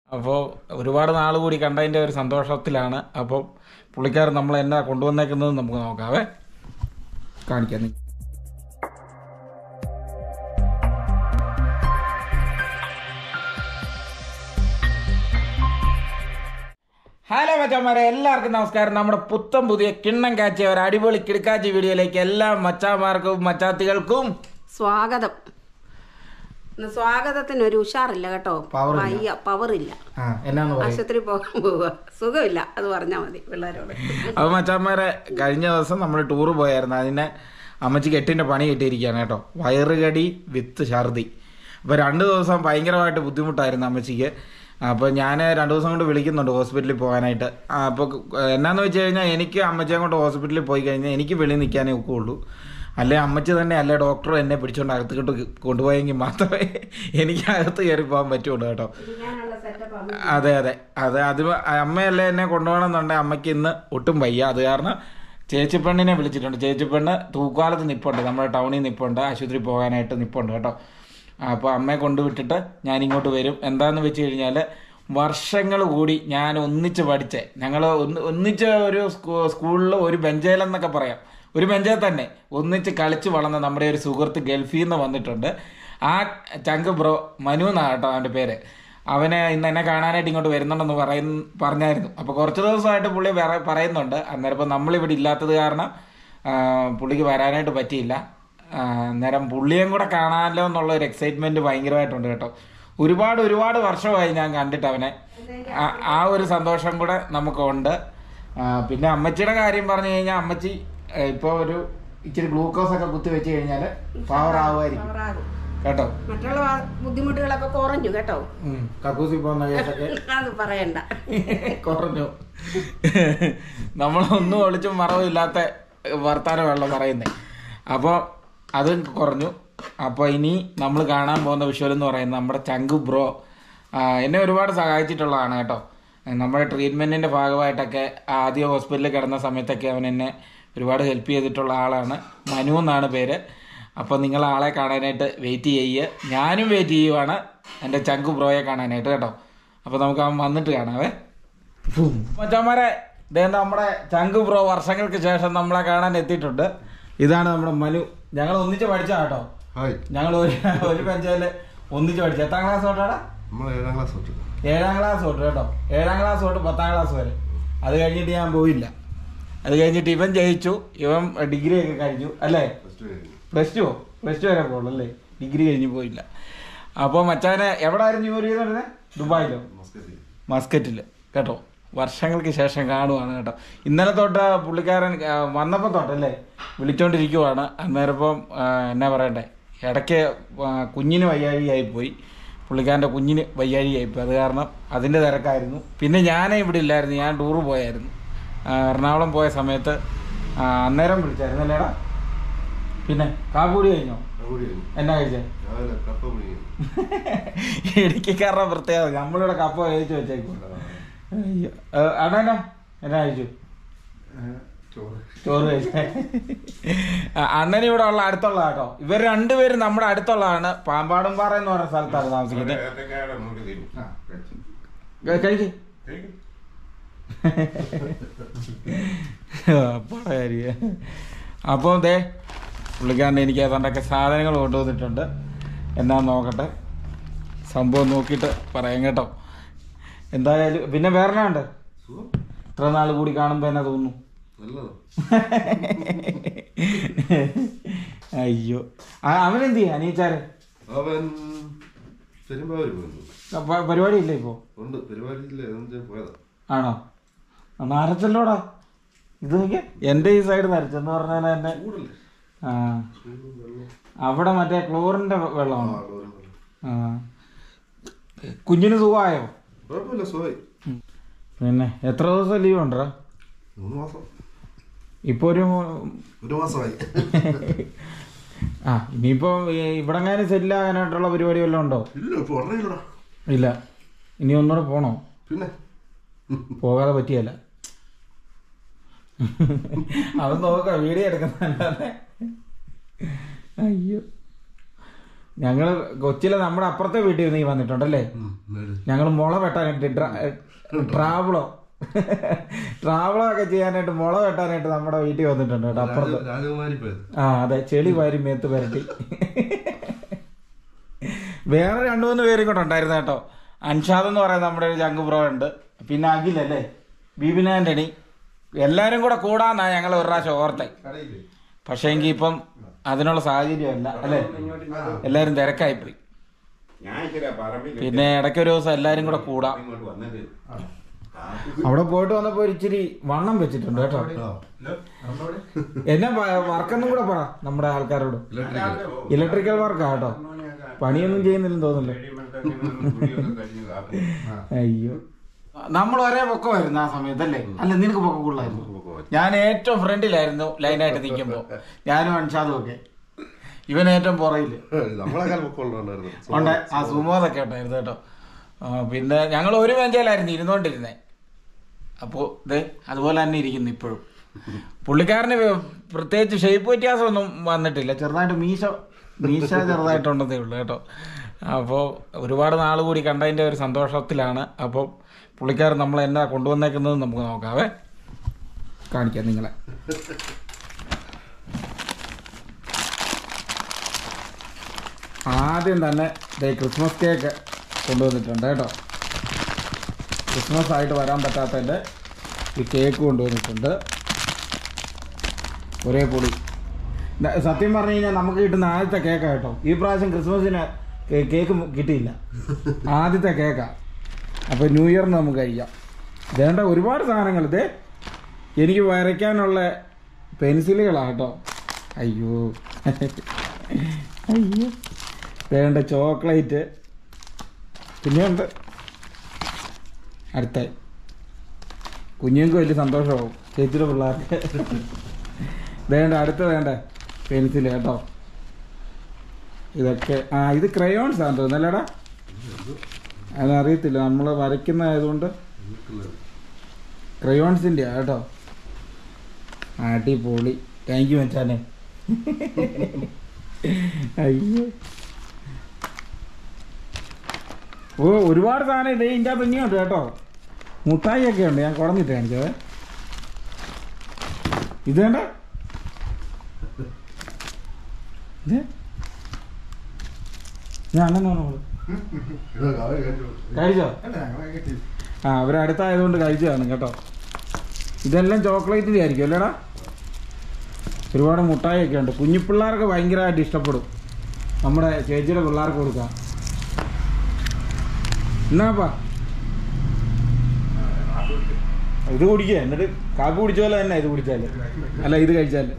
അപ്പോൾ ഒരുപാട് നാൾ കൂടി കണ്ടതിൻ്റെ ഒരു സന്തോഷത്തിലാണ് അപ്പോൾ പുള്ളിക്കാരൻ നമ്മൾ എന്നാ കൊണ്ടുവന്നേക്കുന്നത് നമുക്ക് നോക്കാവേ കാണിക്കാം നീ ഹലോ മച്ചാമാരെ എല്ലാവർക്കും നമസ്കാരം നമ്മുടെ പുത്തൻ പുതിയ കിണ്ണം കാച്ചിയ ഒരു അടിപൊളി കിടക്കാച്ചി വീഡിയോയിലേക്ക് എല്ലാ മച്ചാമാർക്കും മച്ചാത്തികൾക്കും സ്വാഗതം ഇന്ന് സ്വാഗതത്തിന് ഒരു ഉഷാറില്ല കേട്ടോ പവറില്ല. വയ്യ പവറില്ല ആ എന്നാന്ന് പറയും ആശുപത്രി പോകാൻ പോവുക സുഖമില്ല അത് പറഞ്ഞാൽ മതി പിള്ളേരോട് അപ്പോൾ മച്ചാന്മാരെ കഴിഞ്ഞ ദിവസം നമ്മൾ ടൂർ പോയായിരുന്നു അതിനെ അമ്മച്ചിക്ക് എട്ടിൻ്റെ പണി കിട്ടിയിരിക്കുകയാണ് കേട്ടോ വയറുകടി വിത്ത് ഛർദി അപ്പോൾ രണ്ട് ദിവസം ഭയങ്കരമായിട്ട് ബുദ്ധിമുട്ടായിരുന്നു അമ്മച്ചിക്ക് അപ്പോൾ ഞാൻ രണ്ട് ദിവസം കൊണ്ട് വിളിക്കുന്നുണ്ട് ഹോസ്പിറ്റലിൽ പോകാനായിട്ട് അപ്പോൾ എന്നാന്ന് വെച്ച് കഴിഞ്ഞാൽ എനിക്ക് അമ്മച്ചിയെ കൊണ്ട് ഹോസ്പിറ്റലിൽ പോയി കഴിഞ്ഞാൽ എനിക്ക് വെളിയിൽ നിൽക്കാനേ ഒക്കുള്ളൂ അല്ലെ അമ്മച്ചി തന്നെ അല്ലെ ഡോക്ടർ എന്നെ പിടിച്ചുകൊണ്ട് അകത്തോട്ട് കൊണ്ടുപോയെങ്കിൽ മാത്രമേ എനിക്ക് അകത്ത് കയറി പോകാൻ പറ്റുള്ളൂ കേട്ടോ അതെ അതെ അതെ അത് അമ്മയല്ലേ എന്നെ കൊണ്ടുപോകണമെന്നുണ്ടെങ്കിൽ അമ്മയ്ക്ക് ഇന്ന് ഒട്ടും വയ്യ അത് കാരണം ചേച്ചിപ്പെണ്ണിനെ വിളിച്ചിട്ടുണ്ട് ചേച്ചിപ്പെണ്ണ് തൂക്കാലത്ത് നിപ്പുണ്ട് നമ്മുടെ ടൗണിൽ നിപ്പുണ്ട് ആശുപത്രി പോകാനായിട്ട് നിപ്പുണ്ട് കേട്ടോ അപ്പോൾ അമ്മയെ കൊണ്ടുവിട്ടിട്ട് ഞാൻ ഇങ്ങോട്ട് വരും എന്താന്ന് വെച്ച് കഴിഞ്ഞാൽ വർഷങ്ങൾ കൂടി ഞാൻ ഒന്നിച്ച് പഠിച്ചേ ഞങ്ങൾ ഒന്ന് ഒന്നിച്ച് ഒരു സ്കൂളിൽ ഒരു ബെഞ്ചേലെന്നൊക്കെ പറയാം ഒരു ബെഞ്ചിൽ തന്നെ ഒന്നിച്ച് കളിച്ച് വളർന്ന നമ്മുടെ ഒരു സുഹൃത്ത് ഗൾഫിൽ നിന്ന് വന്നിട്ടുണ്ട് ആ ചങ്ക് ബ്രോ മനു എന്നാണ് കേട്ടോ അവൻ്റെ പേര് അവന് ഇന്ന് എന്നെ കാണാനായിട്ട് ഇങ്ങോട്ട് വരുന്നുണ്ടെന്ന് പറയുന്ന പറഞ്ഞായിരുന്നു അപ്പോൾ കുറച്ച് ദിവസമായിട്ട് പുള്ളി വേറെ പറയുന്നുണ്ട് അന്നേരം ഇപ്പോൾ നമ്മളിവിടെ ഇല്ലാത്തത് കാരണം ആ, പുള്ളിക്ക് വരാനായിട്ട് പറ്റിയില്ല ആ, അന്നേരം പുള്ളിയും കൂടെ കാണാമല്ലോ എന്നുള്ള ഒരു എക്സൈറ്റ്മെന്റ് ഭയങ്കരമായിട്ടുണ്ട് കേട്ടോ ഒരുപാട് ഒരുപാട് വർഷമായി ഞാൻ കണ്ടിട്ട് അവനെ ആ- ആ ഒരു സന്തോഷം കൂടെ നമുക്കുണ്ട് ആ, പിന്നെ അമ്മച്ചിയുടെ കാര്യം പറഞ്ഞു കഴിഞ്ഞാൽ അമ്മച്ചി ഇപ്പോൾ ഒരു ഇച്ചിരി ഗ്ലൂക്കോസ് ഒക്കെ കുത്തി വെച്ച് കഴിഞ്ഞാൽ പവർ ആവുമായിരിക്കും പവറാകും. കേട്ടോ മറ്റുള്ള വാ- ബുദ്ധിമുട്ടുകളൊക്കെ കുറഞ്ഞു കേട്ടോ ഉം. കക്കൂസി പോകുന്ന കേസൊക്കെ അത് പറയണ്ട കുറഞ്ഞു നമ്മളൊന്നും ഒളിച്ചും മറവില്ലാത്ത വർത്താനമാണല്ലോ പറയുന്നത് അപ്പോൾ അത് കുറഞ്ഞു അപ്പോൾ ഇനി നമ്മൾ കാണാൻ പോകുന്ന വിഷ്വൽ എന്ന് പറയുന്നത് നമ്മുടെ ചങ്കു ബ്രോ ആ, എന്നെ ഒരുപാട് സഹായിച്ചിട്ടുള്ളതാണ് കേട്ടോ നമ്മുടെ ട്രീറ്റ്മെൻറ്റിൻ്റെ ഭാഗമായിട്ടൊക്കെ ആദ്യം ഹോസ്പിറ്റലിൽ കിടന്ന സമയത്തൊക്കെ അവൻ എന്നെ ഒരുപാട് ഹെൽപ്പ് ചെയ്തിട്ടുള്ള ആളാണ് മനു എന്നാണ് പേര് അപ്പോൾ നിങ്ങൾ ആളെ കാണാനായിട്ട് വെയിറ്റ് ചെയ്യുക ഞാനും വെയിറ്റ് ചെയ്യുവാണ് എൻ്റെ ചങ്കു ബ്രോയെ കാണാനായിട്ട് കേട്ടോ അപ്പോൾ നമുക്ക് അവൻ വന്നിട്ട് കാണാവേ മച്ചാമാരെ ഇതേ നമ്മുടെ ചങ്കു ബ്രോ വർഷങ്ങൾക്ക് ശേഷം നമ്മളെ കാണാൻ എത്തിയിട്ടുണ്ട് ഇതാണ് നമ്മുടെ മനു ഞങ്ങൾ ഒന്നിച്ച് പഠിച്ച കേട്ടോ ഹായ് ഞങ്ങൾ ഒരു ഒരു ബെഞ്ചില് ഒന്നിച്ച് പഠിച്ചു എത്താം ക്ലാസ് തൊട്ടാടാ നമ്മൾ ഏഴാം ക്ലാസ് തൊട്ട് ഏഴാം ക്ലാസ് തൊട്ട് കേട്ടോ ഏഴാം ക്ലാസ് തൊട്ട് പത്താം ക്ലാസ് വരെ അത് കഴിഞ്ഞിട്ട് ഞാൻ പോയില്ല അത് കഴിഞ്ഞിട്ട് ഇവൻ ജയിച്ചു ഇവൻ ഡിഗ്രി ഒക്കെ കഴിഞ്ഞു അല്ലേ പ്ലസ് ടു കഴിഞ്ഞു പ്ലസ് ടു പ്ലസ് ടു വരെ പോകുള്ളൂ അല്ലേ ഡിഗ്രി കഴിഞ്ഞ് പോയില്ല അപ്പോൾ മച്ചാനെ എവിടെ ആയിരുന്നു ജോലി ചെയ്തോണ്ടിരുന്നത് ദുബായിലോ മസ്കറ്റിൽ മസ്കറ്റിൽ കേട്ടോ വർഷങ്ങൾക്ക് ശേഷം കാണുവാണ് കേട്ടോ ഇന്നലെ തൊട്ട് പുള്ളിക്കാരൻ ആ, വന്നപ്പോൾ തൊട്ടല്ലേ വിളിച്ചോണ്ടിരിക്കുവാണ് അന്നേരം ഇപ്പം ആ, എന്നാ പറയണ്ടേ ഇടയ്ക്ക് ആ, കുഞ്ഞിന് വയ്യാഴിയായി പോയി പുള്ളിക്കാരൻ്റെ കുഞ്ഞിന് വയ്യാഴിയായി പോയി അത് കാരണം അതിൻ്റെ തിരക്കായിരുന്നു പിന്നെ ഞാനേ ഇവിടെ ഇല്ലായിരുന്നു ഞാൻ ടൂറ് പോയായിരുന്നു ആ, എറണാകുളം പോയ സമയത്ത് ആ, അന്നേരം വിളിച്ചായിരുന്നു അല്ലേടാ പിന്നെ കാപ്പൂടി കഴിഞ്ഞോ കൂടി കഴിഞ്ഞു എന്നാ കഴിച്ചേ രാവിലെ കപ്പ പിടിക്കുന്നു ഇടുക്കിക്കാരുടെ പ്രത്യേകത നമ്മളിവിടെ കപ്പ കഴിച്ചു വെച്ചേക്കും അയ്യോ അണ്ണാ എന്നാ കഴിച്ചു ചോറ് ചോറ് കഴിച്ചേ അണ്ണൻ ഇവിടെ ഉള്ള അടുത്തുള്ള കേട്ടോ ഇവർ രണ്ടുപേരും നമ്മുടെ അടുത്തുള്ളതാണ് പാമ്പാടും പാറ എന്ന് പറയുന്ന സ്ഥലത്താണ് താമസിക്കുന്നത് ഏത്തക്കായുടെ മുകളിൽ തിന്നു. ആ. കഴിച്ചു. കഴിക്ക് കഴിക്ക്. അപ്പാടാരി അപ്പോൾ ദേ പുള്ളിക്കാരൻ്റെ എനിക്ക് ഏതാണ്ടൊക്കെ സാധനങ്ങൾ കൊണ്ടുവന്നിട്ടുണ്ട് എന്നാ നോക്കട്ടെ സംഭവം നോക്കിയിട്ട് പറയാം കേട്ടോ എന്തായാലും പിന്നെ വേറെ എന്നാ ഉണ്ട് സുഖം? ഇത്ര നാൾ കൂടി കാണുമ്പോൾ എന്നാ തോന്നുന്നു നല്ലതോ അയ്യോ ആ, അവനെന്ത് ചെയ്യും അനീച്ചാര് അവൻ പെരുമ്പാവൂര് പോയിരുന്നു പ- പരിപാടി ഇല്ല ഇപ്പോൾ ഉണ്ട് പരിപാടി ഇല്ല എന്ന് പോയതാ ആണോ നരച്ചല്ലോടാ ഇത് നോക്കിയ എൻ്റെ ഈ സൈഡ് നരച്ചെന്ന് പറഞ്ഞാൽ തന്നെ ചൂടല്ലേ ആ ചൂടും വെള്ളവും അവിടെ മറ്റേ ക്ലോറിന്റെ ആ വെള്ളമാണ് ലോറി വെള്ളം. ആ കുഞ്ഞിന് സുഖമായോ കുഴപ്പമില്ല സുഖമായി പിന്നെ എത്ര ദിവസം ലീവ് ഉണ്ടോ മൂന്ന് മാസം ഇപ്പൊ ഒരു ഒരു മാസമായി ആ ഇനിയിപ്പോ ഇവിടെങ്ങാനും സെറ്റിൽ ആകാനായിട്ടുള്ള പരിപാടി വല്ലതും ഉണ്ടോ ഇല്ല ഇപ്പൊ ഉടനെ ഇല്ലടാ ഇല്ല ഇനി ഒന്നുകൂടെ പോണോ പിന്നെ പോകാതെ പറ്റിയല്ല അവൻ നോക്കാം വീഡിയോ എടുക്കുന്നല്ലാതെ അയ്യോ ഞങ്ങള് കൊച്ചിലെ നമ്മുടെ അപ്പുറത്തെ വീട്ടിൽ നീ വന്നിട്ടുണ്ടല്ലേ ഉം, മേടിച്ച്. ഞങ്ങൾ മുള വെട്ടാനായിട്ട് ഡ്ര- ട്രാവലോ ട്രാവലോ ഒക്കെ ചെയ്യാനായിട്ട് മുള വെട്ടാനായിട്ട് നമ്മുടെ വീട്ടിൽ വന്നിട്ടുണ്ട് കേട്ടോ അപ്പുറത്ത് രാജ- രാജകുമാരി പോയത് ആ അതെ ചെളി വാരി മേത്ത് പരട്ടി വേറെ രണ്ടു മൂന്ന് പേരും കൂടെ ഉണ്ടായിരുന്നു കേട്ടോ അൻഷാദ് എന്ന് പറയുന്ന നമ്മുടെ ഒരു ജങ്ക് ബ്രോ ഉണ്ട് പിന്നെ അഖിലല്ലേ ബിബിൻ ആന്റണി എല്ലാരും കൂടെ കൂടാന്നാ ഞങ്ങൾ ഒരു പ്രാവശ്യം ഓർത്തെ കടയില്ലേ പക്ഷേ എങ്കിൽ ഇപ്പം അതിനുള്ള സാഹചര്യമല്ല അല്ലേ എല്ലാരും തിരക്കായിപ്പോയി ഞാൻ ഇച്ചിരി പറമ്പിൽ പിന്നെ ഇടയ്ക്ക് ഒരു ദിവസം എല്ലാരും കൂടെ കൂടാം ഇങ്ങോട്ട് വന്നത് അവിടെ പോയിട്ട് വന്നപ്പോ ഒരു ഇച്ചിരി വണ്ണം വെച്ചിട്ടുണ്ട് കേട്ടോ ആ. എന്നാ പ- വർക്കൊന്നും കൂടെ പറ നമ്മുടെ ആൾക്കാരോട് ഇലക്ട്രിക്കൽ വർക്കാ കേട്ടോ പണിയൊന്നും ചെയ്യുന്നില്ലെന്ന് തോന്നുന്നില്ല അയ്യോ നമ്മൾ ഒരേ പൊക്കമായിരുന്നു ആ സമയത്തല്ലേ അല്ല നിനക്ക് പൊക്കം കൂടുതലായിരുന്നു ഞാൻ ഏറ്റവും ഫ്രണ്ടിലായിരുന്നു ലൈനായിട്ട് നിൽക്കുമ്പോ ഞാനും അൻഷാദും ഒക്കെ ഇവൻ ഏറ്റവും പുറയില് നമ്മളെക്കാൾ പൊക്കമുള്ളവരുണ്ടായിരുന്നു ഉണ്ട് ആ സുമോദൊക്കെ ഉണ്ടായിരുന്നു കേട്ടോ ആ, പിന്നെ ഞങ്ങൾ ഒരു ബെഞ്ചിലായിരുന്നു ഇരുന്നോണ്ടിരുന്നേ അപ്പോൾ ഇത് അതുപോലെ തന്നെ ഇരിക്കുന്നു ഇപ്പോഴും പുള്ളിക്കാരന് വെ- പ്രത്യേകിച്ച് ഷേപ്പ് വ്യത്യാസമൊന്നും വന്നിട്ടില്ല ചെറുതായിട്ട് മീശ മീശ ചെറുതായിട്ടുണ്ടെന്നേ ഉള്ളൂ കേട്ടോ അപ്പോൾ ഒരുപാട് നാൾ കൂടി കണ്ടതിൻ്റെ ഒരു സന്തോഷത്തിലാണ് അപ്പോൾ പുള്ളിക്കാരൻ നമ്മൾ എന്നാ കൊണ്ടുവന്നേക്കുന്നത് നമുക്ക് നോക്കാവേ കാണിക്കാം നിങ്ങളെ ആദ്യം തന്നെ ദേ ക്രിസ്മസ് കേക്ക് കൊണ്ടുവന്നിട്ടുണ്ട് കേട്ടോ ക്രിസ്മസ് ആയിട്ട് വരാൻ പറ്റാത്തതിൻ്റെ ഈ കേക്ക് കൊണ്ടുവന്നിട്ടുണ്ട് ഒരേ പൊടി ന- സത്യം പറഞ്ഞു കഴിഞ്ഞാൽ നമുക്ക് കിട്ടുന്ന ആദ്യത്തെ കേക്കാ കേട്ടോ ഈ പ്രാവശ്യം ക്രിസ്മസിന് കേ- കേക്ക് മു- കിട്ടിയില്ല ആദ്യത്തെ കേക്കാ അപ്പോൾ ന്യൂ ഇയറിന് നമുക്ക് കഴിക്കാം വേണ്ട ഒരുപാട് സാധനങ്ങൾ ഇതേ എനിക്ക് വരയ്ക്കാനുള്ള പെൻസിലുകളാണ് കേട്ടോ അയ്യോ അയ്യോ വേണ്ട ചോക്ലേറ്റ് പിന്നെയുണ്ട് അടുത്ത കുഞ്ഞുങ്ങൾക്ക് വലിയ സന്തോഷമാവും ചേച്ചിയുടെ പിള്ളേർക്ക് വേണ്ട അടുത്ത വേണ്ട പെൻസിൽ കേട്ടോ ഇതൊക്കെ ആ ഇത് ക്രയോൺസ് ആണ് തോന്നുന്നല്ലേടാ അതറിയത്തില്ല നമ്മൾ വരയ്ക്കുന്നതായതുകൊണ്ട് ക്രയോൺസിൻ്റെ കേട്ടോ അടിപൊളി താങ്ക് യു മച്ചാനെ അയ്യോ ഓ ഒരുപാട് സാധനം ഇതേ ഇതിൻ്റെ അകത്ത് ഇനിയുണ്ട് കേട്ടോ മുട്ടായി ഒക്കെ ഉണ്ട് ഞാൻ കുടഞ്ഞിട്ട് കാണിച്ചത് ഇത് വേണ്ട ഇത് ഞാൻ അങ്ങനെ പറഞ്ഞു കഴിച്ചോ ആ അവരടുത്തായതുകൊണ്ട് കഴിച്ചതാണ് കേട്ടോ ഇതെല്ലാം ചോക്ലേറ്റിൻ്റെ ആയിരിക്കും അല്ലേടാ ഒരുപാട് മുട്ടായി ഒക്കെ ഉണ്ട് കുഞ്ഞു പിള്ളേർക്ക് ഭയങ്കരമായിട്ട് ഇഷ്ടപ്പെടും നമ്മുടെ ചേച്ചിയുടെ പിള്ളേർക്ക് കൊടുക്കാം എന്നാപ്പാ ഇത് കുടിക്കുക എന്നിട്ട് കാപ്പി കുടിച്ച പോലെ തന്നെ ഇത് കുടിച്ചാല് അല്ല ഇത് കഴിച്ചാല്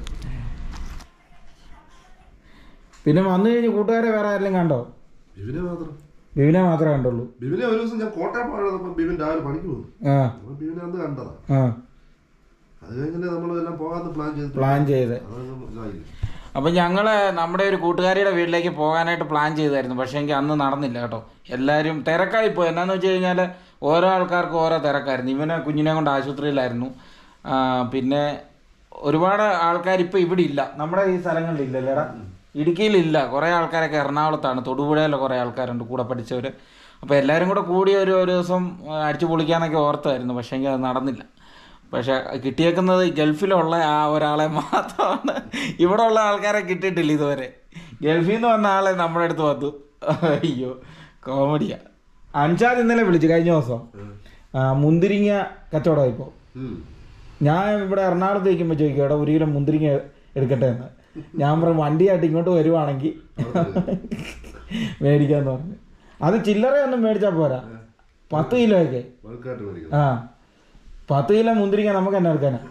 പിന്നെ വന്നു കഴിഞ്ഞ് കൂട്ടുകാരെ വേറെ ആരെങ്കിലും കണ്ടോ ബിബിനെ മാത്രം ബിബിനെ മാത്രമേ കണ്ടുള്ളൂ ബിബിനെ ഒരു ദിവസം ഞാൻ കോട്ടയം പോയപ്പോ ബിബിൻ രാവിലെ പണിക്ക് പോകുന്നു ആ അപ്പൊ ബിബിനെ അന്ന് കണ്ടതാ ആ അത് കഴിഞ്ഞിട്ട് നമ്മളെല്ലാം പോകാന്ന് പ്ലാൻ ചെയ്ത് പ്ലാൻ ചെയ്ത് അതൊന്നും ഇതായില്ല അപ്പം ഞങ്ങൾ നമ്മുടെ ഒരു കൂട്ടുകാരിയുടെ വീട്ടിലേക്ക് പോകാനായിട്ട് പ്ലാൻ ചെയ്തായിരുന്നു പക്ഷേ എനിക്ക് അന്ന് നടന്നില്ല കേട്ടോ എല്ലാവരും തിരക്കായി പോയി എന്നാന്ന് വെച്ച് കഴിഞ്ഞാൽ ഓരോ ആൾക്കാർക്കും ഓരോ തിരക്കായിരുന്നു ഇവനെ കുഞ്ഞിനെ കൊണ്ട് ആശുപത്രിയിലായിരുന്നു ആ, പിന്നെ ഒരുപാട് ആൾക്കാർ ഇപ്പോൾ ഇവിടെ ഇല്ല നമ്മുടെ ഈ സ്ഥലങ്ങളിൽ ഇല്ലല്ലേടാ ഇടുക്കിയിലില്ല കുറേ ആൾക്കാരൊക്കെ എറണാകുളത്താണ് തൊടുപുഴയിലെ കുറേ ആൾക്കാരുണ്ട് കൂടെ പഠിച്ചവർ അപ്പോൾ എല്ലാവരും കൂടെ കൂടി ഒരു ഒരു ദിവസം ആ, അടിച്ചു പൊളിക്കാന്നൊക്കെ ഓർത്തായിരുന്നു പക്ഷേ എങ്കിൽ അത് നടന്നില്ല പക്ഷെ കിട്ടിയേക്കുന്നത് ഈ ഗൾഫിലുള്ള ആ ഒരാളെ മാത്രമാണ് ഇവിടെ ഉള്ള ആൾക്കാരെ കിട്ടിയിട്ടില്ല ഇതുവരെ ഗൾഫിൽ നിന്ന് വന്ന ആളെ നമ്മുടെ അടുത്ത് വന്നു അയ്യോ കോമഡിയാ അഞ്ചാത് ഇന്നലെ വിളിച്ചു കഴിഞ്ഞ ദിവസം ആ, മുന്തിരിങ്ങ കച്ചവടം ഇപ്പോൾ ഉം. ഞാൻ ഇവിടെ എറണാകുളത്ത് നിൽക്കുമ്പോൾ ചോദിക്കും എടാ ഒരു കിലോ മുന്തിരിങ്ങ എടുക്കട്ടെ എന്ന് ഞാൻ പറഞ്ഞു വണ്ടിയായിട്ട് ഇങ്ങോട്ട് വരുവാണെങ്കിൽ മേടിക്കാന്ന് പറഞ്ഞു അത് ചില്ലറയൊന്നും മേടിച്ചാൽ പോരാ പത്ത് കിലോയൊക്കെ ബൾക്കായിട്ട് മേടിക്കണം ആ പത്ത് കിലോ മുന്തിരിങ്ങ നമുക്ക് തന്നെ എടുക്കാനാ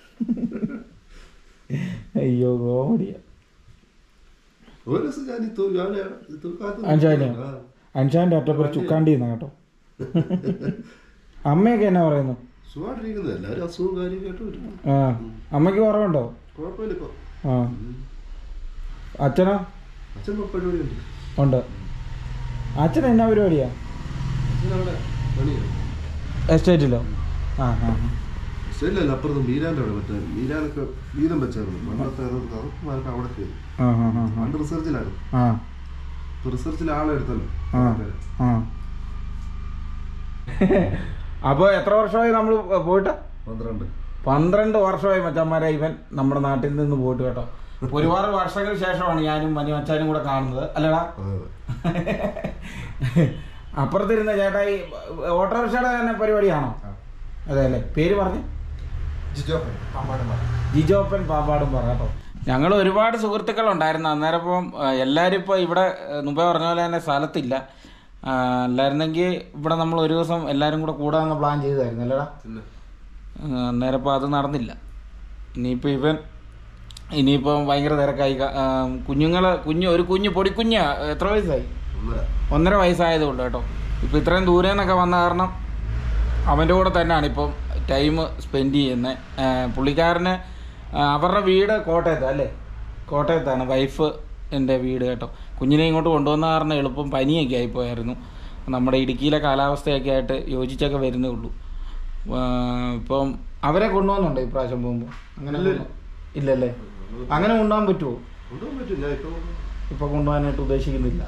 അയ്യോ കോമഡിയാ ഒരു ദിവസം ഞാൻ ഈ തൂ- ഞാൻ ഈ തൂക്കാത്ത- അഞ്ചാനെയോ ആ. അൻഷാന്റെ അറ്റപ്പുറ ചുക്കാണ്ടി എന്നാ കേട്ടോ അമ്മയൊക്കെ എന്നാ പറയുന്നു സുഖമായിട്ടിരിക്കുന്നത് എല്ലാവരും അസുഖവും കാര്യവും കേട്ട് വരും ആ അമ്മയ്ക്ക് കുറവുണ്ടോ കുഴപ്പമില്ല ഇപ്പൊ ആ അച്ഛനോ അച്ഛൻ ഇപ്പൊ പരിപാടിയുണ്ട് ഉണ്ട് അച്ഛൻ എന്നാ പരിപാടിയാ അച്ഛൻ അവിടെ പണിയാണ് എസ്റ്റേറ്റിലോ ആ ആ ശരിയല്ല അപ്പുറത്ത് മീരാന്റെ അവിടെ മറ്റേ മീരാനൊക്കെ വീതം വെച്ചായിരുന്നു പണ്ടത്തെ അത് കറുപ്പുമാരൊക്കെ അവിടെ ചെയ്തു ആ ആ ആ ആ പണ്ട് റിസർച്ചിലായിരുന്നു ആ റിസർച്ചിൽ ആളെടുത്തല്ലോ ആ ആ അപ്പോൾ എത്ര വർഷമായി നമ്മൾ പോയിട്ട് പന്ത്രണ്ട് പന്ത്രണ്ട് വർഷമായി മച്ചന്മാരെ ഇവൻ നമ്മുടെ നാട്ടിൽ നിന്ന് പോയിട്ട് കേട്ടോ ഒരുപാട് വർഷങ്ങൾക്ക് ശേഷമാണ് ഞാനും മനു മച്ചാനും കൂടെ കാണുന്നത് അല്ലടാ അതെ അപ്പുറത്തിരുന്ന ചേട്ടാ ഈ ഓട്ടോറിക്ഷയുടെ തന്നെ പരിപാടിയാണോ അതെ അല്ലേ പേര് പറഞ്ഞു ജിജോപ്പൻ പാമ്പാടും പറ കേട്ടോ ഞങ്ങൾ ഒരുപാട് സുഹൃത്തുക്കൾ ഉണ്ടായിരുന്നു അന്നേരം ഇപ്പം ആ, എല്ലാവരും ഇപ്പോൾ ഇവിടെ ആ, മുമ്പേ പറഞ്ഞ പോലെ തന്നെ സ്ഥലത്തില്ല ആ, അല്ലായിരുന്നെങ്കിൽ ഇവിടെ നമ്മൾ ഒരു ദിവസം എല്ലാവരും കൂടെ കൂടാമെന്ന് പ്ലാൻ ചെയ്തായിരുന്നു അല്ലേടാ പിന്നെ ആ, അന്നേരം ഇപ്പോൾ അത് നടന്നില്ല ഇനിയിപ്പോൾ ഇവൻ ഇനിയിപ്പം ഭയങ്കര തിരക്കായി കുഞ്ഞുങ്ങൾ കുഞ്ഞു ഒരു കുഞ്ഞ് പൊടിക്കുഞ്ഞാ എത്ര വയസ്സായി ഒന്നര ഒന്നര വയസ്സായതുകൊണ്ട് കേട്ടോ ഇപ്പം ഇത്രയും ദൂരെ നിന്നൊക്കെ വന്ന കാരണം അവൻ്റെ കൂടെ തന്നെയാണ് ഇപ്പം ടൈം സ്പെൻഡ് ചെയ്യുന്നത് പുള്ളിക്കാരന് ആ, അവരുടെ വീട് കോട്ടയത്ത് അല്ലേ കോട്ടയത്താണ് വൈഫ് എൻ്റെ വീട് കേട്ടോ കുഞ്ഞിനെ ഇങ്ങോട്ട് കൊണ്ടുവന്ന കാരണം എളുപ്പം പനിയൊക്കെ ആയിപ്പോയായിരുന്നു നമ്മുടെ ഇടുക്കിയിലെ കാലാവസ്ഥയൊക്കെ ആയിട്ട് യോജിച്ചൊക്കെ വരുന്നേ ഉള്ളൂ ആ, ഇപ്പം അവരെ കൊണ്ടുപോകുന്നുണ്ടോ ഇപ്രാവശ്യം പോകുമ്പോൾ അങ്ങനെ ഇല്ല. ഇല്ലല്ലേ അങ്ങനെ കൊണ്ടുപോകാൻ പറ്റുമോ കൊണ്ടുപോകാൻ പറ്റും ഞാൻ ഇപ്പൊ ഇപ്പൊ കൊണ്ടുപോകാനായിട്ട് ഉദ്ദേശിക്കുന്നില്ല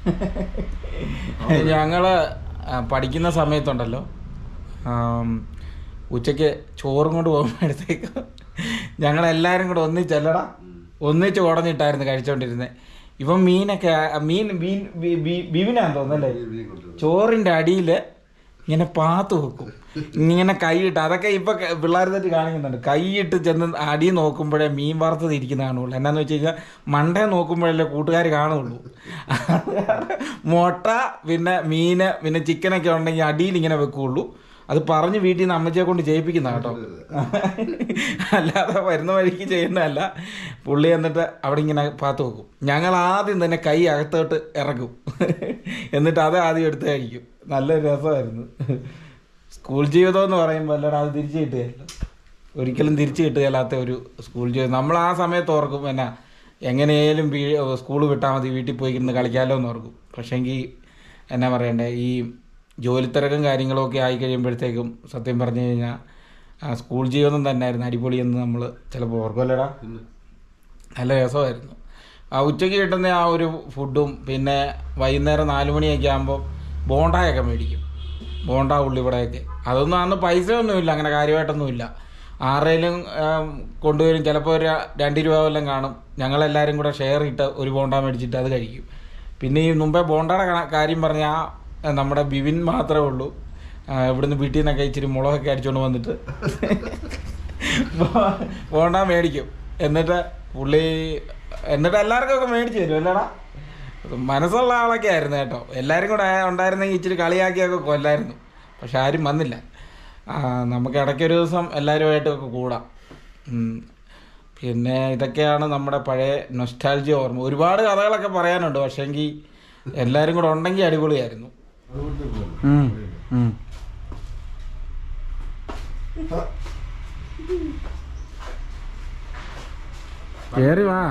ഞങ്ങള് ആ, പഠിക്കുന്ന സമയത്തുണ്ടല്ലോ ആം, ഉച്ചയ്ക്ക് ചോറും കൊണ്ട് പോകുമ്പോഴത്തേക്ക് ഞങ്ങളെല്ലാരും കൂടെ ഒന്നിച്ചല്ലടാ ഒന്നിച്ച് കുടഞ്ഞിട്ടായിരുന്നു കഴിച്ചോണ്ടിരുന്നത് ഇവൻ മീനൊക്കെ ആ, മീൻ മീൻ ബി- ബി- ബിബിനാന്ന് തോന്നല്ലേ മീൻ കൊണ്ടുവരും. ചോറിന്റെ അടിയില് ഇങ്ങനെ പാത്ത് വെക്കും ഇങ്ങനെ കൈയിട്ട് അതൊക്കെ ഇപ്പൊ പിള്ളേർ തെറ്റ് കാണിക്കുന്നുണ്ട് കൈയിട്ട് ചെന്ന് അടി നോക്കുമ്പോഴേ മീൻ വറുത്തത് ഇരിക്കുന്ന കാണുള്ളൂ എന്നാന്ന് വെച്ച് കഴിഞ്ഞാൽ മണ്ടേ നോക്കുമ്പോഴല്ലേ കൂട്ടുകാർ കാണുള്ളൂ മുട്ട പിന്നെ മീന് പിന്നെ ചിക്കനൊക്കെ ഉണ്ടെങ്കിൽ അടിയിൽ ഇങ്ങനെ വെക്കുള്ളൂ അത് പറഞ്ഞ് വീട്ടിൽ നിന്ന് അമ്മച്ചിയെ കൊണ്ട് ചെയ്യിപ്പിക്കുന്ന കേട്ടോ അല്ലാതെ വരുന്ന വഴിക്ക് ചെയ്യുന്നതല്ല പുള്ളി എന്നിട്ട് അവിടെ ഇങ്ങനെ പാത്ത് വെക്കും ഞങ്ങൾ ആദ്യം തന്നെ കൈ അകത്തോട്ട് ഇറക്കും എന്നിട്ട് അത് ആദ്യം എടുത്ത് കഴിക്കും നല്ല രസമായിരുന്നു സ്കൂൾ ജീവിതം എന്ന് പറയുമ്പോൾ അല്ലടാ അത് തിരിച്ചു കിട്ടുകയല്ല ഒരിക്കലും തിരിച്ചു കിട്ടുകയില്ലാത്ത ഒരു സ്കൂൾ ജീവിതം നമ്മൾ ആ സമയത്ത് ഓർക്കും എന്നാ എങ്ങനെയാലും വീ സ്കൂൾ വിട്ടാൽ മതി വീട്ടിൽ പോയി ഇരുന്ന് കളിക്കാമല്ലോ എന്ന് ഓർക്കും പക്ഷേങ്കിൽ എന്നാ പറയണ്ടേ ഈ ജോലിത്തിരക്കും കാര്യങ്ങളും ഒക്കെ ആയി കഴിയുമ്പോഴത്തേക്കും സത്യം പറഞ്ഞു കഴിഞ്ഞാൽ ആ സ്കൂൾ ജീവിതം തന്നെയായിരുന്നു അടിപൊളിയെന്ന് നമ്മൾ ചിലപ്പോൾ ഓർക്കുമല്ലടാ പിന്നെ നല്ല രസമായിരുന്നു ആ ഉച്ചയ്ക്ക് കിട്ടുന്ന ആ ഒരു ഫുഡും പിന്നെ വൈകുന്നേരം നാല് മണിയൊക്കെ ആകുമ്പോൾ ബോണ്ടായൊക്കെ മേടിക്കും ബോണ്ട ഉള്ളിവടയൊക്കെ അതൊന്നും അന്ന് പൈസ ഒന്നുമില്ല അങ്ങനെ കാര്യമായിട്ടൊന്നുമില്ല ആരുടെയും കൊണ്ടുവരും ചിലപ്പോൾ ഒരു രണ്ട് രൂപ വല്ലതും കാണും ഞങ്ങളെല്ലാവരും കൂടെ ഷെയർ ഇട്ട് ഒരു ബോണ്ട മേടിച്ചിട്ട് അത് കഴിക്കും പിന്നെ ഈ മുമ്പേ ബോണ്ടയുടെ കണ- കാര്യം പറഞ്ഞാൽ നമ്മുടെ ബിവിൻ മാത്രമേ ഉള്ളൂ ആ, ഇവിടുന്ന് വീട്ടിൽ നിന്നൊക്കെ ഇച്ചിരി മുളകൊക്കെ അടിച്ചുകൊണ്ട് വന്നിട്ട് ബോ- ബോണ്ട മേടിക്കും എന്നിട്ട് പുള്ളി എന്നിട്ട് എല്ലാവർക്കും ഒക്കെ മേടിച്ചു തരും അല്ലേടാ മനസ്സുള്ള ആളൊക്കെ ആയിരുന്നു കേട്ടോ എല്ലാവരും കൂടെ ഉണ്ടായിരുന്നെങ്കിൽ ഇച്ചിരി കളിയാക്കിയൊക്കെ കൊല്ലായിരുന്നു പക്ഷെ ആരും വന്നില്ല ആ, നമുക്ക് ഇടയ്ക്കൊരു ദിവസം എല്ലാവരുമായിട്ടൊക്കെ കൂടാം ഉം. പിന്നെ ഇതൊക്കെയാണ് നമ്മുടെ പഴയ നൊസ്റ്റാൾജിയ ഓർമ്മ ഒരുപാട് കഥകളൊക്കെ പറയാനുണ്ട് പക്ഷേങ്കിൽ എല്ലാവരും കൂടെ ഉണ്ടെങ്കിൽ അടിപൊളിയായിരുന്നു അതുകൊണ്ട് പോകണം. ഉം, ഉം. കേറി വാ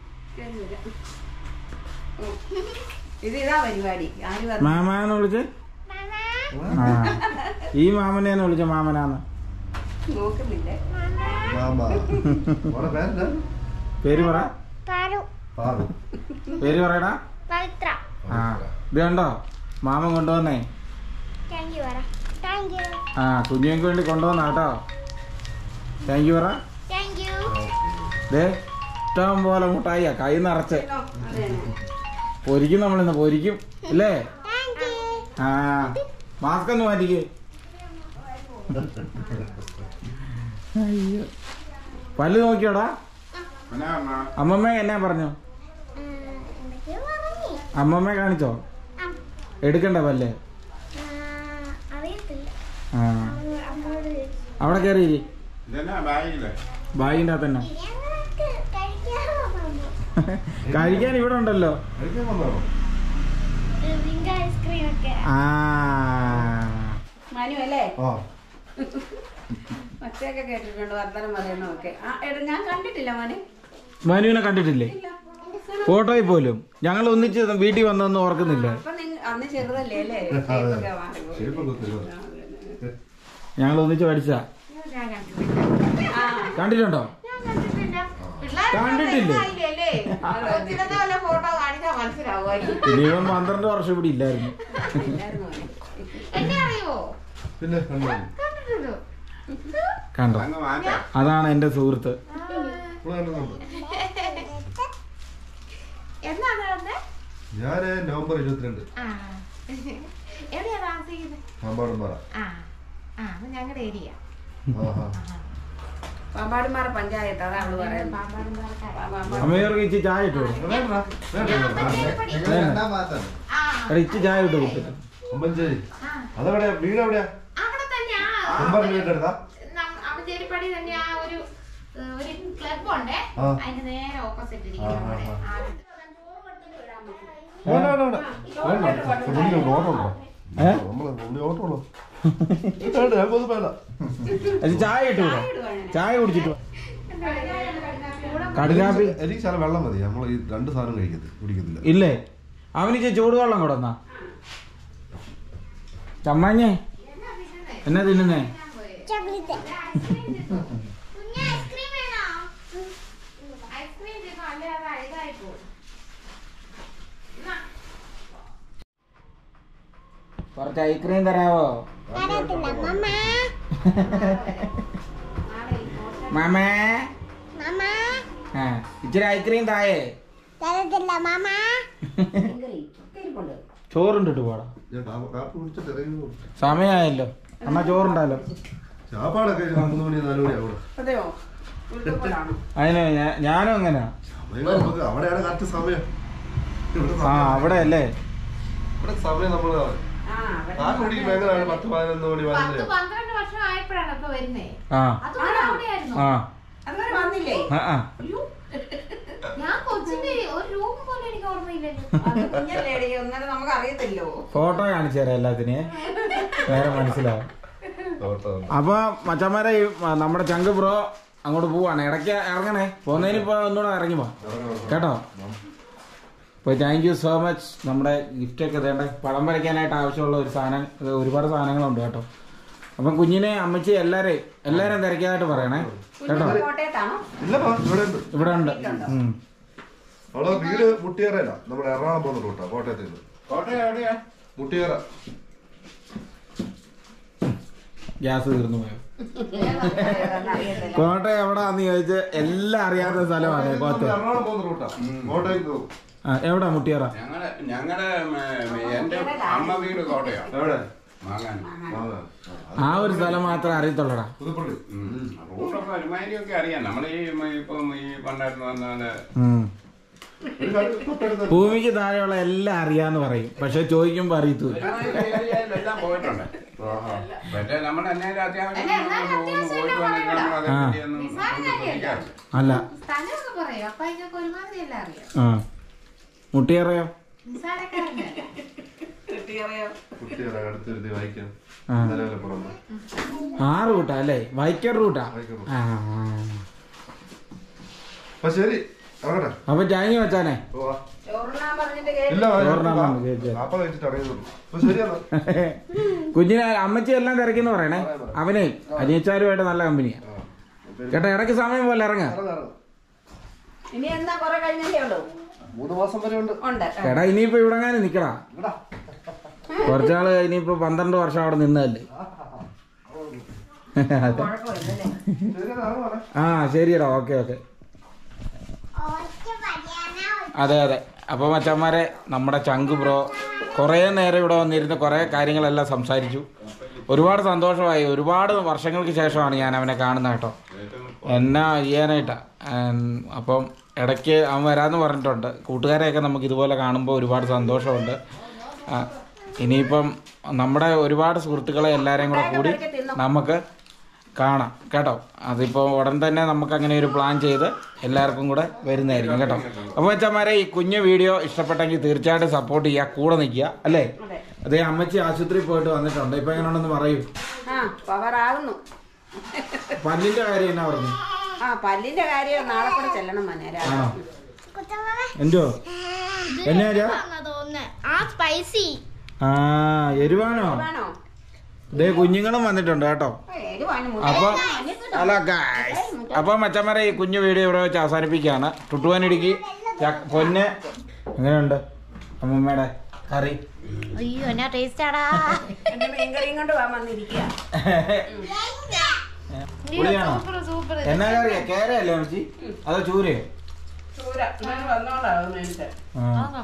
ഇത് ഇതാ പരിപാടി ആര് പറഞ്ഞു മാമാന്ന് വിളിച്ച് ആ ഈ മാമനെന്ന് വിളിച്ച മാമനാന്ന് നോക്കുന്നില്ലേ മാമ ഓടെ പേരെന്താ പേര് പറ പാറു പാറു പേര് പറയടാ പവിത്ര ആ ഇത് കണ്ടോ മാമൻ കൊണ്ടുവന്നേ താങ്ക് യു പറ താങ്ക് യു ആ കുഞ്ഞുങ്ങൾക്ക് വേണ്ടി കൊണ്ടുവന്ന കേട്ടോ താങ്ക് യു പറ താങ്ക് യു ദേ ഇഷ്ടം പോലെ മുട്ടായിയാ കൈ നിറച്ച് ഓ, അതെ പൊരിക്കും നമ്മളിന്ന് പൊരിക്കും ഇല്ലേ താങ്ക് യു ആ മാസ്ക് ഒന്ന് മാറ്റിക്ക് അയ്യോ പല്ല് നോക്കിയോടാ എന്നാ അമ്മ? അമ്മമ്മ എന്നാ പറഞ്ഞു എന്തൊക്കെയോ പറഞ്ഞു അമ്മമ്മ കാണിച്ചോ ആ, എടുക്കണ്ട പല്ല് ആ, അറിയത്തില്ല ആ അമ്മ- അമ്മയോട് ചോദിച്ചു. അവിടെ കയറി ഇതെന്നാ ബാഗില് ബാഗിൻ്റെ അകത്ത് തന്നെ ബിരിയാണിക്ക് കഴിക്കാമോ അമ്മ? കഴിക്കാൻ ഇവിടെ ഉണ്ടല്ലോ കഴിക്കാൻ വന്നാണോ ഡ്രിങ്ക് ഐസ്ക്രീം ഒക്കെ ആ മനു അല്ലേ ആ ഒച്ചയൊക്കെ കേട്ടിട്ടുണ്ട് വർത്തനം പറയണമൊക്കെ ആ എടാ ഞാൻ കണ്ടിട്ടില്ല മോനെ മനുവിനെ കണ്ടിട്ടില്ലേ ഇല്ല ഫോട്ടോയിൽ പോലും ഞങ്ങൾ ഒന്നിച്ച് വീട്ടിൽ വന്നൊന്നും ഓർക്കുന്നില്ല അപ്പൊ നിങ്ങ അന്ന് ചെറുതല്ലേ അല്ലേ ഷേപ്പൊക്കെ മാറി പോയി. ഷേപ്പൊക്കെ ഒത്തിരി ആ, അതന്നെ. ഞങ്ങൾ ഒന്നിച്ച് പഠിച്ചാ ഞാൻ കണ്ടിട്ടില്ല ആ കണ്ടിട്ടുണ്ടോ ഞാൻ കണ്ടിട്ടില്ല പിള്ളേർ കണ്ടിട്ടില്ലേ പോയില്ലേ കൊച്ചിനത്തെ വല്ല ഫോട്ടോ കാണിച്ചാൽ മനസ്സിലാവുമായിരിക്കും ഇനിയിപ്പം പന്ത്രണ്ട് വർഷം ഇവിടെ ഇല്ലായിരുന്നു ഇല്ലായിരുന്നു മോനെ. എന്നെ അറിയുമോ പിന്നെ കണ്ടു കണ്ടിട്ടുണ്ടോ കണ്ടോ അങ്ങ് മാറ്റാം അതാണ് എൻ്റെ സുഹൃത്ത് ഇവിടെ കണ്ടു എന്നാണ് വന്നേ ഞാൻ നവംബർ ഇരുപത്തിരണ്ട് ആ എവിടെയാ താമസിക്കുന്നത് പാമ്പാടുംപാറ ആ ആ അത് ഞങ്ങളുടെ ഏരിയ ആഹാ പാമ്പാടുമാറ പഞ്ചായത്ത് അതാ അവള് പറയുന്നത് പാമ്പാടുംപാറക്കാരാ. പാമ്പാ- അമ്മയോർക്ക് ഇച്ചി ചായ ഇട്ട് കൊടുക്കും വേണ്ട വേണ്ട വേണ്ട. ആ എടാ ഇച്ചി ചായ ഇട്ട് കൊടുത്തിട്ട് അമ്പഞ്ചേരി ആ. അതെവിടെയാ വീട് എവിടെയാ അവിടെ തന്നെ ആ നമ്പർ വീട്ടെടുത്താ അമ്മച്ചേരിപ്പടി തന്നെ ആ ഒരു ഏ, ഒരു ക്ലബ് ഉണ്ടേ ആ. അതിന്റെ നേരെ ഓപ്പോസിറ്റ് ആ, ഇരിക്കുന്ന ആ, അവിടെ ആ. ആ വേണ്ട വേണ്ട വേണ്ട വേണ്ട പുള്ളിക്ക് ഓട്ടോ ഉണ്ടോ ഏ? നമ്മള് പുള്ളി ഓട്ടോ ഉള്ളോ വേണ്ട ഞങ്ങൾക്ക് വേണ്ട അത് ചായ ഇട്ട് കൊടുക്കാം ചായ കുടിച്ചിട്ട് വാ. കടുകാപ്പി എനിക്ക് ചില വെള്ളം മതി നമ്മൾ ഈ രണ്ട് സാധനം കഴിക്കത്തില്ല കുടിക്കത്തില്ല ഇല്ലേ അവനിച്ച് ചൂടുവെള്ളം കൊടുന്നാ ചമ്മാഞ്ഞേ എന്നാ തിന്നുന്നേ ചോക്ലേറ്റ് കുഞ്ഞ് ഐസ്ക്രീം വേണോ ഐസ്ക്രീം തിന്നോ അല്ലെ അത് അഴുതായി പോകും കുറച്ച് ഐസ്ക്രീം തരാവോ തരത്തില്ല മമ്മ മാമേ മമ്മ ആ ഇച്ചിരി ഐസ്ക്രീം തായേ തരത്തില്ല മമ്മ ഭയങ്കര ഇരിപ്പുണ്ട്. ചോറുണ്ടിട്ട് പോടാ ഞാൻ കാ- കാപ്പി കുടിച്ചിട്ട് ഇറങ്ങി സമയമായല്ലോ എന്നാ ചോറുണ്ടല്ലോ ചാപ്പാടൊക്കെ ഒരു മൂന്ന് മണി നാല് മണി അവിടെ അതെയോ ഉരുളപ്പലാണോ? അതിന് ഞാ- ഞാനും അങ്ങനെയാ സമയം നമുക്ക് അവിടെയാണ് കറക്റ്റ് സമയം ഇവിടെ ആ സമയം- അവിടെ അല്ലേ ഇവിടെ സമയം നമ്മൾ ആ, അവിടെ കാപ്പി കുടിക്കുമ്പോ എങ്ങനെയാണ് പത്ത് പതിനൊന്ന് മണി പത്ത് പതിനൊന്ന് പന്ത്രണ്ട് വർഷം ആയപ്പോഴാണ് ഇപ്പൊ വരുന്നേ ആ അതുവരെ അവിടെയായിരുന്നു ആ അതുവരെ വന്നില്ലേ ആ ആ അയ്യോ ഞാൻ കൊച്ചിന്റെ ഒരു രൂപം പോലും എനിക്ക് ഓർമ്മയില്ലല്ലോ അത് കുഞ്ഞല്ലേടി ഒന്നര നമുക്ക് അറിയത്തില്ലോ ഫോട്ടോ കാണിച്ചു തരാം എല്ലാത്തിനെ വേറെ മനസ്സിലാവും ഓട്ടോ അപ്പൊ മച്ചന്മാരെ ഈ മ- നമ്മുടെ ചങ്ക് ബ്രോ അങ്ങോട്ട് പോവാണ് ഇടയ്ക്ക് ഇറങ്ങണേ പോകുന്നതിന് ഇപ്പൊ ഒന്നുകൂടെ ഇറങ്ങി പോ കേട്ടോ അപ്പോൾ താങ്ക് യു സോ മച്ച് നമ്മുടെ ഗിഫ്റ്റ് ഒക്കെ തേണ്ട പടം വരയ്ക്കാനായിട്ട് ആവശ്യമുള്ള ഒരു സാധനം ഇത് ഒരുപാട് സാധനങ്ങളുണ്ട് കേട്ടോ അപ്പം കുഞ്ഞിനെ അമ്മച്ചി എല്ലാവരെയും എല്ലാവരും തിരക്കിയതായിട്ട് പറയണേ കേട്ടോ കുഞ്ഞ് കോട്ടയത്താണോ ഇല്ലപ്പാ ഇവിടെ ഉണ്ട് ഇവിടെ ഉണ്ട് ഉം. അവളെ വീട് മുട്ടിയേറല്ല നമ്മുടെ എറണാകുളം പോകുന്ന റൂട്ടാ കോട്ടയത്ത് നിന്ന് കോട്ടയം എവിടെയാ മുട്ടിയേറ ഗ്യാസ് തീർന്നു പോയോ അറിയത്തില്ല കോട്ടയം എവിടാന്ന് ചോദിച്ച് എല്ലാം അറിയാത്ത സ്ഥലമാണ് കോട്ടയം എറണാകുളം പോകുന്ന റൂട്ടാ കോട്ടയം പോകും ആ എവിടാ മുട്ടിയറ ഞങ്ങളെ ഞങ്ങളുടെ എന്റെ അമ്മ വീട് കോട്ടയം എവിടെ വാങ്ങാൻ ആ ഒരു സ്ഥലം മാത്രമേ അറിയത്തുള്ളടാ പുതുപ്പള്ളി റൂട്ടൊക്കെ ഒരുമാതിരിയൊക്കെ അറിയാം നമ്മൾ ഈ മ- ഇപ്പം ഈ പണ്ടായിട്ട് വന്നാല് ഉം. ഒരു കാര്യം തൊട്ടടുത്ത് ഭൂമിക്ക് താഴെയുള്ള എല്ലാം അറിയാന്ന് പറയും പക്ഷെ ചോദിക്കുമ്പോ അറിയത്തു ഒരുമാതിരി ഏരിയയിലെല്ലാം പോയിട്ടുണ്ട് ആഹാ. പക്ഷേ നമ്മൾ എന്നേലും അത്യാവശ്യം അല്ല, എന്നാലും പോകുന്നു അത്യാവശ്യം പോയിട്ട് വന്നിട്ട് നമ്മൾ ആ. അതേപറ്റിയൊന്നും നിസ്സാര ഒന്നും കാര്യമല്ല. ശ്രദ്ധിക്കാറില്ല അല്ല സ്ഥലമൊക്കെ പറയും അപ്പൊ അതിനൊക്കെ ഒരുമാതിരി എല്ലാം അറിയാം ആ മുട്ടിയറയോ നിസ്സാരക്കാരനല്ല കിട്ടിയറിയോ കുട്ടിയേറ അടുത്തൊരു വായിക്കാം ആ. നിലവിലെ പുറത്ത് ആ റൂട്ടാ അല്ലേ വൈക്കർ റൂട്ടാ വൈക്കം route. ആ അപ്പൊ ശരി ഇറങ്ങട്ടെ അപ്പൊ ചാങ്ങി വെച്ചാനേ പോവാ. ചോറുണ്ണാൻ പറഞ്ഞിട്ട് ഇല്ല കേട്ടില്ല ചോറിനാൻ വന്നു, കേറ്റി. കാപ്പ കഴിച്ചിട്ട് ഇറങ്ങിയതുള്ളൂ അപ്പൊ ശരിയെന്നാ കുഞ്ഞിനെ അമ്മച്ചി എല്ലാം തിരക്കിന്ന് പറയണേ അവനെ അനിയച്ചാരുമായിട്ട് നല്ല കമ്പനിയാ ആ. കേട്ടോ ഇടയ്ക്ക് സമയം പോലെ ഇറങ്ങാ ഇറങ്ങ്, ഇറങ്ങ്. ഇനി എന്നാ കുറെ കഴിഞ്ഞല്ലേ ഉള്ളൂ മൂന്ന് മാസം വരെ ഉണ്ട് ഉണ്ട് എടാ ഇനിയിപ്പോ ഇവിടെങ്ങാനും നിക്കടാ ഇങ്ങടാ. കുറച്ചാള് ഇനിയിപ്പോ പന്ത്രണ്ട് വർഷം അവിടെ നിന്നതല്ലേ അതെ. കുഴപ്പമില്ലല്ലേ ശരിയെന്നാ, ഇറങ്ങ് മോനെ. ആ ശരിയടാ ഓക്കെ ഓക്കെ ഒറ്റ പടിയാനാ അതെ അതെ അപ്പോൾ മച്ചന്മാരെ നമ്മുടെ ചങ്ക് ബ്രോ കുറേ നേരം ഇവിടെ വന്നിരുന്ന് കുറേ കാര്യങ്ങളെല്ലാം സംസാരിച്ചു ഒരുപാട് സന്തോഷമായി ഒരുപാട് വർഷങ്ങൾക്ക് ശേഷമാണ് ഞാൻ അവനെ കാണുന്നത് കേട്ടോ എന്നാ ചെയ്യാനായിട്ടാ ഉം, അപ്പം ഇടയ്ക്ക് അവൻ വരാമെന്ന് പറഞ്ഞിട്ടുണ്ട് കൂട്ടുകാരെയൊക്കെ നമുക്ക് ഇതുപോലെ കാണുമ്പോൾ ഒരുപാട് സന്തോഷമുണ്ട് ആ, ഇനിയിപ്പം നമ്മുടെ ഒരുപാട് സുഹൃത്തുക്കളെ എല്ലാവരെയും കൂടെ കൂടി നമുക്ക് കാണാം കേട്ടോ അതിപ്പോൾ ഉടൻ തന്നെ നമുക്ക് അങ്ങനെ ഒരു പ്ലാൻ ചെയ്ത് എല്ലാവർക്കും കൂടെ വരുന്നതായിരിക്കും കേട്ടോ അപ്പോൾ വെച്ചമാരെ ഈ കുഞ്ഞു വീഡിയോ ഇഷ്ടപ്പെട്ടെങ്കിൽ തീർച്ചയായിട്ടും സപ്പോർട്ട് ചെയ്യുക കൂടെ നിൽക്കുക അല്ലേ അതെ അതേ അമ്മച്ചി ആശുപത്രിയിൽ പോയിട്ട് വന്നിട്ടുണ്ട് ഇപ്പൊ എങ്ങനെയുണ്ടെന്ന് പറയൂ ആ പവറാകുന്നു പല്ലിന്റെ കാര്യം എന്നാ പറഞ്ഞു ആ പല്ലിന്റെ കാര്യം നാളെ കൂടെ ചെല്ലണം മനെ ആണോ കുത്തമ്മ എന്തോ എന്നാ രാ? തോന്നുന്നു ആ സ്പൈസി ആ എരിവാണോ ആണോ ഇതേ കുഞ്ഞുങ്ങളും വന്നിട്ടുണ്ട് കേട്ടോ എരിവാണ് അപ്പൊ അല്ല ഗായ്സ് അപ്പോൾ മച്ചന്മാരെ ഈ കുഞ്ഞു വീഡിയോ ഇവിടെ വെച്ച് അവസാനിപ്പിക്കുകയാണ് ടുട്ടുവാനിടുക്കി പൊന്ന് എങ്ങനെയുണ്ട് അമ്മൂമ്മയുടെ കറി അയ്യോ എന്നാ ടേസ്റ്റ് ആടാ എന്റെ മീൻകറിയും കൊണ്ട് വാ വന്നിരിക്കുക പുളിയാണോ സൂപ്പർ സൂപ്പർ എന്നാ കറിയാ കേരയല്ലേ അമ്മച്ചി അതോ ചൂരയോ ചൂര ഞാൻ വന്നോളാം നേരത്തെ ആ,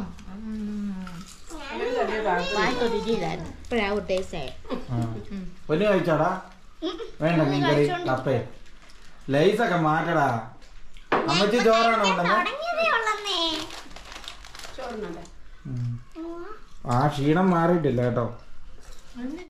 വായിക്കൊരുക്കിയതായിരുന്നു ഇപ്പഴാ ടേസ്റ്റ് ആയി ആ. പൊന്ന് കഴിച്ചാടാ വേണ്ട മീൻകറി കപ്പേ ലൈസൊക്കെ മാറ്റടാ അമ്മച്ചി ചോറാണോ ഉണ്ടെന്ന് തുടങ്ങിയതേ ഉള്ളന്നേ ചോറിനുണ്ട് ആ ക്ഷീണം മാറിയിട്ടില്ല കേട്ടോ